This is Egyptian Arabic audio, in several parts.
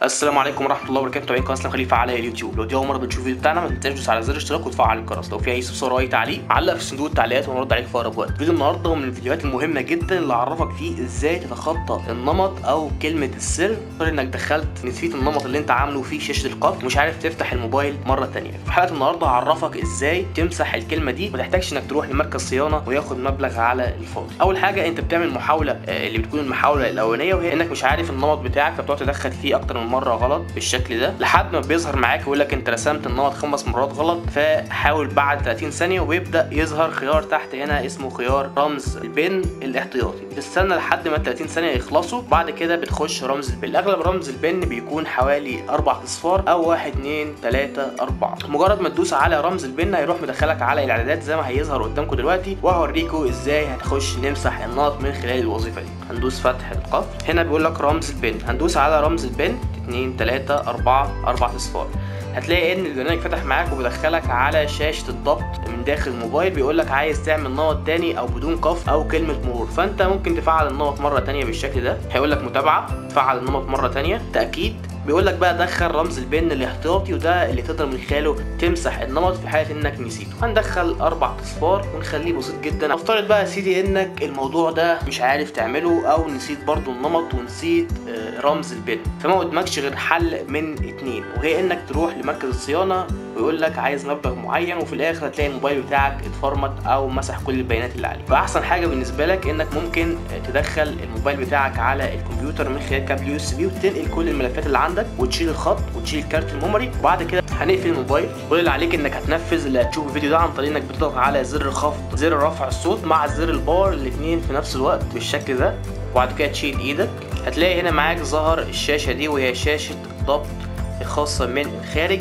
السلام عليكم ورحمه الله وبركاته متابعين قناه اسلام خليفه على اليوتيوب لو دي اول مره بتشوف الفيديو بتاعنا ما تنساش تدوس على زر الاشتراك وتفعل الجرس لو في اي استفسار او اي تعليق علق في صندوق التعليقات ونرد عليك في اقرب وقت فيديو النهارده من الفيديوهات المهمه جدا اللي اعرفك فيه ازاي تتخطى النمط او كلمه السر غير انك دخلت نسيت النمط اللي انت عامله في شاشه القط ومش عارف تفتح الموبايل مره تانية في حلقه النهارده هعرفك ازاي تمسح الكلمه دي ما تحتاجش انك تروح لمركز صيانه وياخد مبلغ على الفاضي اول حاجه انت بتعمل محاوله آه، اللي بتكون المحاوله الاولانيه وهي انك مش عارف النمط بتاعك فبتقعد تدخل فيه اكتر من مره غلط بالشكل ده لحد ما بيظهر معاك ويقول لك انت رسمت النمط خمس مرات غلط فحاول بعد 30 ثانيه ويبدا يظهر خيار تحت هنا اسمه خيار رمز البن الاحتياطي بتستنى لحد ما ال 30 ثانيه يخلصوا بعد كده بتخش رمز البن اغلب رمز البن بيكون حوالي اربع اصفار او 1 2 3 4 مجرد ما تدوس على رمز البن هيروح مدخلك على الاعدادات زي ما هيظهر قدامكم دلوقتي وهوريكم ازاي هتخش نمسح النمط من خلال الوظيفه دي هندوس فتح القفل هنا بيقول لك رمز البن هندوس على رمز البن 2 3 4 4 اصفار هتلاقي ان البرنامج فتح معاك وبيدخلك على شاشه الضبط من داخل الموبايل بيقول لك عايز تعمل نمط تاني او بدون قف او كلمه مرور فانت ممكن تفعل النمط مره تانية بالشكل ده هيقول لك متابعه تفعل النمط مره تانية تاكيد بيقول لك بقى دخل رمز البن الاحتياطي وده اللي تقدر من خلاله تمسح النمط في حاله انك نسيته هندخل اربع اصفار ونخليه بسيط جدا افترض بقى يا سيدي انك الموضوع ده مش عارف تعمله او نسيت برضو النمط ونسيت آه، رمز البن فما قدامكش غير حل من اتنين وهي انك تروح لمركز الصيانه ويقول لك عايز مبلغ معين وفي الاخر هتلاقي الموبايل بتاعك اتفرمت او مسح كل البيانات اللي عليه فاحسن حاجه بالنسبه لك انك ممكن تدخل الموبايل بتاعك على الكمبيوتر من خلال كابل يو اس بي وتنقل كل الملفات اللي عندك وتشيل الخط وتشيل كارت الميموري وبعد كده هنقفل الموبايل كل اللي عليك انك هتنفذ اللي هتشوف الفيديو ده عن طريق انك بتضغط على زر خفض زر رفع الصوت مع زر الباور الاثنين في نفس الوقت بالشكل ده وبعد كده تشيل ايدك هتلاقي هنا معاك ظهر الشاشه دي وهي شاشه ضبط الخاصه من الخارج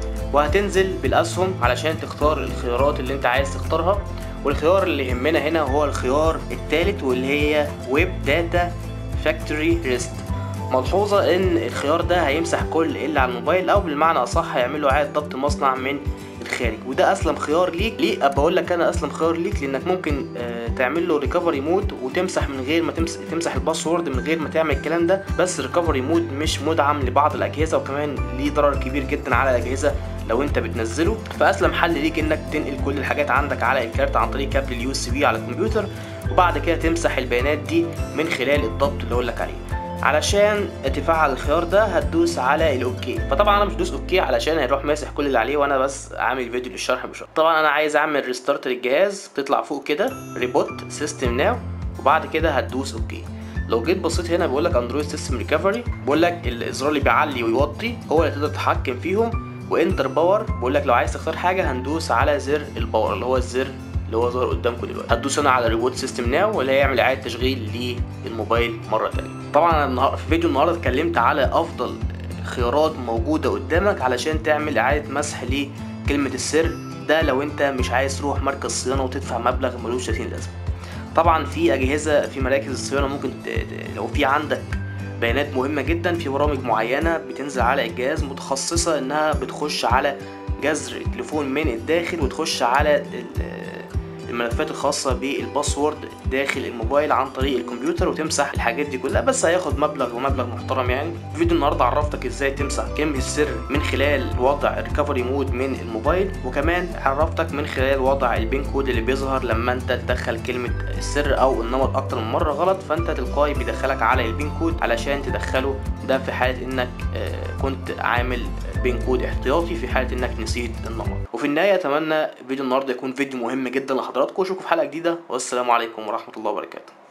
وهتنزل بالاسهم علشان تختار الخيارات اللي انت عايز تختارها والخيار اللي يهمنا هنا هو الخيار الثالث واللي هي ويب داتا فاكتوري ريست ملحوظة ان الخيار ده هيمسح كل اللي على الموبايل او بالمعنى اصح هيعمل له اعادة ضبط مصنع من الخارج وده اسلم خيار ليك ليه بقول لك انا اسلم خيار ليك لانك ممكن آه، تعمل له ريكفري مود وتمسح من غير ما تمسح تمسح الباسورد من غير ما تعمل الكلام ده بس ريكفري مود مش مدعم لبعض الاجهزه وكمان ليه ضرر كبير جدا على الاجهزه لو انت بتنزله فاسلم حل ليك انك تنقل كل الحاجات عندك على الكارت عن طريق كابل اليو اس بي على الكمبيوتر وبعد كده تمسح البيانات دي من خلال الضبط اللي اقول لك عليه علشان تفعل الخيار ده هتدوس على الاوكي فطبعا انا مش دوس اوكي علشان هيروح ماسح كل اللي عليه وانا بس عامل فيديو للشرح مش أكتر. طبعا انا عايز اعمل ريستارت للجهاز تطلع فوق كده ريبوت سيستم ناو وبعد كده هتدوس اوكي لو جيت بصيت هنا بيقول لك اندرويد سيستم ريكفري بيقول لك الازرار اللي بيعلي ويوطي هو اللي تقدر تتحكم فيهم وانتر باور بيقول لك لو عايز تختار حاجه هندوس على زر الباور اللي هو الزر اللي هو ظاهر قدامكم دلوقتي هتدوس هنا على ريبوت سيستم ناو واللي هيعمل اعاده تشغيل للموبايل مره تانية طبعا انا النهار- في فيديو النهارده اتكلمت على افضل خيارات موجوده قدامك علشان تعمل اعاده مسح لكلمه السر ده لو انت مش عايز تروح مركز صيانه وتدفع مبلغ ملوش 30 لازمه طبعا في اجهزه في مراكز الصيانه ممكن ت- ت- لو في عندك بيانات مهمه جدا في برامج معينه بتنزل على الجهاز متخصصه انها بتخش على جذر التليفون من الداخل وتخش على ال- الملفات الخاصة بالباسورد داخل الموبايل عن طريق الكمبيوتر وتمسح الحاجات دي كلها بس هياخد مبلغ ومبلغ محترم يعني في فيديو النهارده عرفتك ازاي تمسح كلمة السر من خلال وضع الريكفري مود من الموبايل وكمان عرفتك من خلال وضع البين كود اللي بيظهر لما انت تدخل كلمة السر او النمط اكتر من مرة غلط فانت تلقائي بيدخلك على البين كود علشان تدخله ده في حالة انك آه، كنت عامل بين كود احتياطي في حالة انك نسيت النمط وفي النهاية اتمنى فيديو النهارده يكون فيديو مهم جدا لحضراتكم واشوفكم في حلقة جديدة والسلام عليكم ورحمة الله وبركاته